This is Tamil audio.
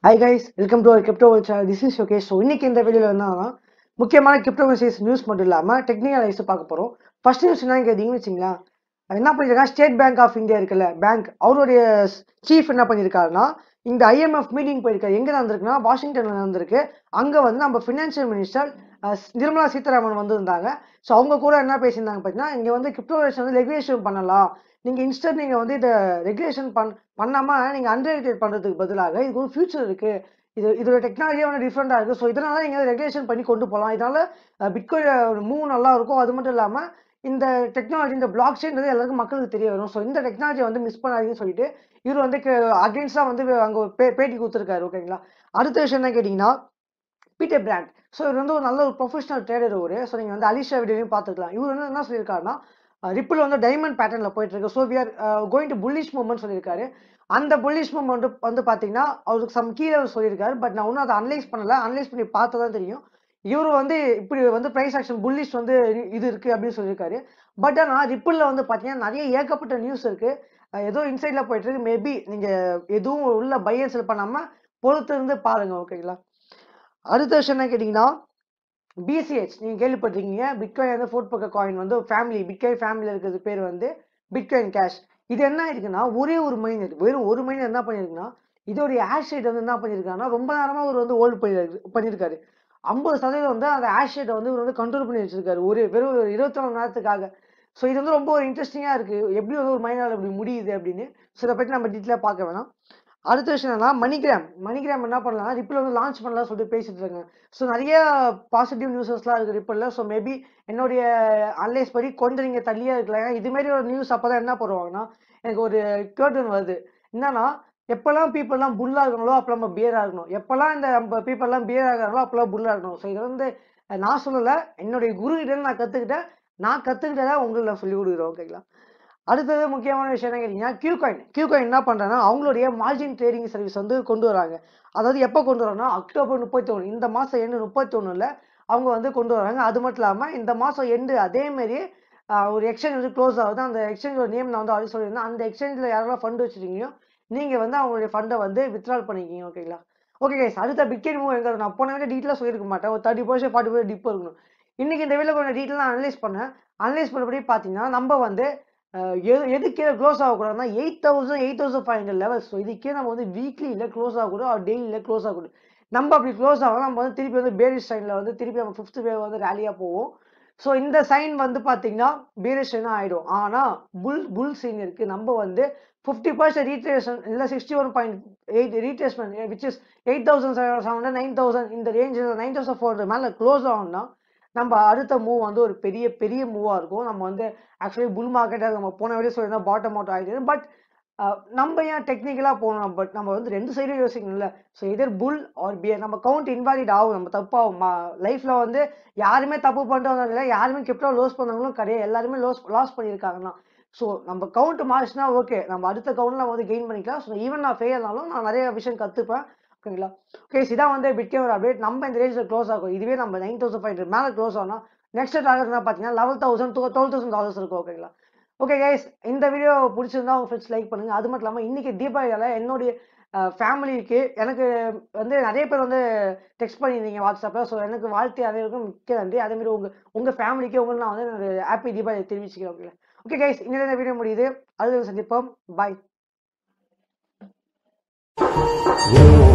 hi guys welcome to crypto channel this is okay so இன்னைக்கு இந்த வீடியோவில் என்னன்னா முக்கியமான கிரிப்டோ கரன்சிஸ் நியூஸ் மட்டும் இல்லாமல் டெக்னிக்கல் ஐஸ் பார்க்க போகிறோம் ஃபர்ஸ்ட் நியூஸ் என்னன்னு கேட்டிங்கன்னு வச்சிங்களேன் என்ன பண்ணியிருக்காங்க ஸ்டேட் பேங்க் ஆஃப் இந்தியா இருக்குல்ல பேங்க் அவருடைய சீஃப் என்ன பண்ணியிருக்காருன்னா இந்த ஐஎம்எஃப் மீட்டிங் போயிருக்காரு எங்கே நடந்திருக்குன்னா வாஷிங்டன்ல நடந்திருக்கு அங்கே வந்து நம்ம ஃபினான்ஷியல் மினிஸ்டர் நிர்மலா சீதாராமன் வந்திருந்தாங்க ஸோ அவங்க கூட என்ன பேசியிருந்தாங்க பார்த்தீங்கன்னா இங்கே வந்து கிரிப்டோ வந்து ரெகுலேஷன் பண்ணலாம் நீங்கள் இன்ஸ்டன்ட் நீங்கள் வந்து இதை ரெகுலேஷன் பண் பண்ணாமல் நீங்கள் அன்ரெகுலேட் பண்ணுறதுக்கு பதிலாக இதுக்கு ஒரு ஃபியூச்சர் இருக்குது இது இதோட டெக்னாலஜியே வந்து டிஃப்ரெண்ட்டாக இருக்குது ஸோ இதனால நீங்கள் ரெகுலேஷன் பண்ணி கொண்டு போகலாம் இதனால பிட்காயின் மூவ் நல்லா இருக்கும் அது மட்டும் இல்லாமல் இந்த டெக்னாலஜி இந்த பிளாக் செயின்றது எல்லாருக்கும் மக்களுக்கு தெரிய வரும் ஸோ இந்த டெக்னாலஜியை வந்து மிஸ் பண்ணாதீங்கன்னு சொல்லிட்டு இவர் வந்து அகேன்ஸ்டாக வந்து அங்கே பே பேட்டி கொடுத்துருக்காரு ஓகேங்களா அடுத்த விஷயம் என்ன கேட்டிங்கன்னா பீட்டர் பிராண்ட் ஸோ இவர் வந்து ஒரு நல்ல ஒரு ப்ரொஃபஷனல் ட்ரேடர் ஒரு ஸோ நீங்கள் வந்து அலிஷா வீடியோலையும் பார்த்துக்கலாம் இவர் வந்து என்ன சொல்லியிருக்காருன்னா ரிப்பிள் வந்து டைமண்ட் பேட்டர்னில் போயிட்டு இருக்கு so we are going to bullish moment சொல்லியிருக்காரு அந்த புல்லிஷ் மூமெண்ட் வந்து பார்த்தீங்கன்னா அவருக்கு சம் கீழே சொல்லியிருக்காரு பட் நான் ஒன்றும் அதை அனலைஸ் பண்ணல அனலைஸ் பண்ணி பார்த்தா தான் தெரியும் இவர் வந்து இப்படி வந்து ப்ரைஸ் ஆக்ஷன் புல்லிஷ் வந்து இது இருக்குது அப்படின்னு சொல்லியிருக்காரு பட் ஆனால் ரிப்பிளில் வந்து பார்த்தீங்கன்னா நிறைய ஏகப்பட்ட நியூஸ் இருக்குது ஏதோ இன்சைடில் போயிட்டு இருக்கு மேபி நீங்கள் எதுவும் உள்ள பையன் செல் பண்ணாமல் பொறுத்து இருந்து பாருங்கள் ஓகேங்களா அடுத்த விஷயம் என்ன கேட்டிங்கன்னா பிசிஹெச் நீங்கள் கேள்விப்பட்டிருக்கீங்க பிட்காயின் வந்து ஃபோர்ட் பக்க காயின் வந்து ஃபேமிலி பிட்காயின் ஃபேமிலியில் இருக்கிறது பேர் வந்து பிட்காயின் கேஷ் இது என்ன இருக்குன்னா ஒரே ஒரு மைனர் வெறும் ஒரு மைனர் என்ன பண்ணியிருக்குன்னா இதோடைய ஆஷ் ஷேட் வந்து என்ன பண்ணியிருக்காங்கன்னா ரொம்ப நேரமாக அவர் வந்து ஹோல்டு பண்ணி பண்ணியிருக்காரு ஐம்பது சதவீதம் வந்து அந்த ஆஷ் ஷேட்டை வந்து இவர் வந்து கண்ட்ரோல் பண்ணி வச்சிருக்காரு ஒரு வெறும் ஒரு இருபத்தி நாலு நேரத்துக்காக ஸோ இது வந்து ரொம்ப ஒரு இன்ட்ரெஸ்டிங்காக இருக்குது எப்படி வந்து ஒரு மைனால் அப்படி முடியுது அப்படின்னு ஸோ இதை பற்றி நம்ம டீட்டெயிலாக பார்க்க வேணாம் அடுத்த விஷயம் என்னன்னா மணிகிராம் மணிகிராம் என்ன பண்ணலாம் ரிப்பிள் வந்து லான்ச் பண்ணலாம் சொல்லிட்டு பேசிட்டு இருக்காங்க ஸோ நிறைய பாசிட்டிவ் நியூஸஸ்லாம் இருக்குது ரிப்பிளில் ஸோ மேபி என்னுடைய அனலைஸ் படி கொஞ்சம் நீங்கள் தள்ளியாக இருக்கலாம் ஏன்னா இதுமாரி ஒரு நியூஸ் அப்போ தான் என்ன பண்ணுவாங்கன்னா எனக்கு ஒரு கேர்டன் வருது என்னன்னா எப்போல்லாம் பீப்புளெலாம் புல்லாக இருக்கணுங்களோ அப்போ நம்ம பியராக இருக்கணும் எப்போல்லாம் இந்த நம்ம பீப்புளெலாம் பியர் ஆகிறாங்களோ அப்போல்லாம் புல்லாக இருக்கணும் ஸோ இதை வந்து நான் சொல்லலை என்னுடைய குரு கிட்ட நான் கற்றுக்கிட்டேன் நான் கற்றுக்கிட்டதை உங்களுக்கு சொல்லி கொடுக்குறேன் ஓகேங்களா அடுத்தது முக்கியமான விஷயம் என்ன கேட்டிங்கன்னா கியூ காயின் கியூ காயின் என்ன பண்ணுறாங்கன்னா அவங்களுடைய மார்ஜின் ட்ரேடிங் சர்வீஸ் வந்து கொண்டு வராங்க அதாவது எப்போ கொண்டு வரோன்னா அக்டோபர் முப்பத்தி ஒன்று இந்த மாதம் எண்டு முப்பத்தி ஒன்றில் அவங்க வந்து கொண்டு வராங்க அது மட்டும் இல்லாமல் இந்த மாதம் எண்டு அதேமாரி ஒரு எக்ஸ்சேஞ்ச் வந்து க்ளோஸ் ஆகுது அந்த எக்ஸ்சேஞ்சோட நேம் நான் வந்து ஆல்ரெடி சொல்லியிருந்தேன் அந்த எக்ஸ்சேஞ்சில் யாரெல்லாம் ஃபண்ட் வச்சுருக்கீங்களோ நீங்கள் வந்து அவங்களுடைய ஃபண்டை வந்து வித்ட்ரால் பண்ணிக்கிங்க ஓகேங்களா ஓகே கைஸ் அடுத்த பிட்கெட் மூவ் எங்கே நான் போன வீடியோ டீட்டெயிலாக சொல்லியிருக்க மாட்டேன் ஒரு thirty percent forty percent dip இருக்கணும் இன்றைக்கி இந்த வீடியோ கொஞ்சம் டீட்டெயிலாக அனலைஸ் பண்ணேன் அனலைஸ் பண்ணபடி பார்த்தீங்கன்னா நம்ம வந்து எது எதுக்கே க்ளோஸ் ஆகக்கூடாதுன்னா eight thousand eight thousand five hundred levels so இதுக்கே நம்ம வந்து வீக்லியில் க்ளோஸ் ஆகக்கூடாது ஆர் டெய்லியில் க்ளோஸ் ஆகக்கூடாது நம்ம அப்படி க்ளோஸ் ஆகலாம் நம்ம வந்து திருப்பி வந்து பேரிஷ் சைனில் வந்து திருப்பி நம்ம ஃபிஃப்த் வேவ் வந்து ரேலியாக போவோம் ஸோ இந்த சைன் வந்து பார்த்தீங்கன்னா பேரிஷ் சைனாக ஆகிடும் ஆனால் புல் புல் சைன் இருக்குது நம்ம வந்து ஃபிஃப்டி பர்சன்ட் ரீட்ரேஷன் இல்லை sixty one point eight retracement which is eight thousand seven hundred nine thousand இந்த range nine thousand four hundred மேலே க்ளோஸ் ஆகும்னா நம்ம அடுத்த மூவ் வந்து ஒரு பெரிய பெரிய மூவாக இருக்கும் நம்ம வந்து ஆக்சுவலி புல் மார்க்கெட்டாக நம்ம போன வீடியோ சொல்லியிருந்தா பாட்டம் அவுட் ஆகிடுது பட் நம்ம ஏன் டெக்னிக்கலாக போகணும் பட் நம்ம வந்து ரெண்டு சைடும் யோசிக்கணும்ல so either bull or bear நம்ம கவுண்ட் இன்வாலிட் ஆகும் நம்ம தப்பாகும் லைஃப்பில் வந்து யாருமே தப்பு பண்ணிட்டு வந்தாங்க யாருமே கிரிப்டோ லாஸ் பண்ணவங்களும் கிடையாது எல்லாருமே லாஸ் லாஸ் பண்ணியிருக்காங்கன்னா ஸோ நம்ம கவுண்ட் மாறிச்சுனா ஓகே நம்ம அடுத்த கவுண்டில் வந்து கெயின் பண்ணிக்கலாம் ஸோ ஈவன் நான் ஃபெயில்னாலும் நான் நிறைய விஷயம் கற்றுப்பேன் ஓகேங்களா ஓகே இதான் வந்து பிட்கே ஒரு அப்டேட் நம்ம இந்த ரேஞ்சில் க்ளோஸ் ஆகும் இதுவே நம்ம நைன் தௌசண்ட் ஃபைவ் ஹண்ட்ரட் மேலே க்ளோஸ் ஆகணும் நெக்ஸ்ட் டார்கெட் என்ன பார்த்தீங்கன்னா level thousand to twelve thousand dollars இருக்கும் ஓகேங்களா ஓகே கைஸ் இந்த வீடியோ பிடிச்சிருந்தா உங்கள் ஃப்ரெண்ட்ஸ் லைக் பண்ணுங்க அது மட்டும் இல்லாமல் இன்னைக்கு தீபாவளியால் என்னுடைய ஃபேமிலிக்கு எனக்கு வந்து நிறைய பேர் வந்து டெக்ஸ்ட் பண்ணியிருந்தீங்க வாட்ஸ்அப்பில் ஸோ எனக்கு வாழ்த்து அனைவருக்கும் மிக்க நன்றி அதேமாதிரி உங்கள் உங்கள் ஃபேமிலிக்கு உங்களுக்கு நான் வந்து ஹாப்பி தீபாவளி தெரிவிச்சுக்கிறேன் ஓகே ஓகே கைஸ் இன்னும் வீடியோ முடியுது அது சந்திப்போம் பாய்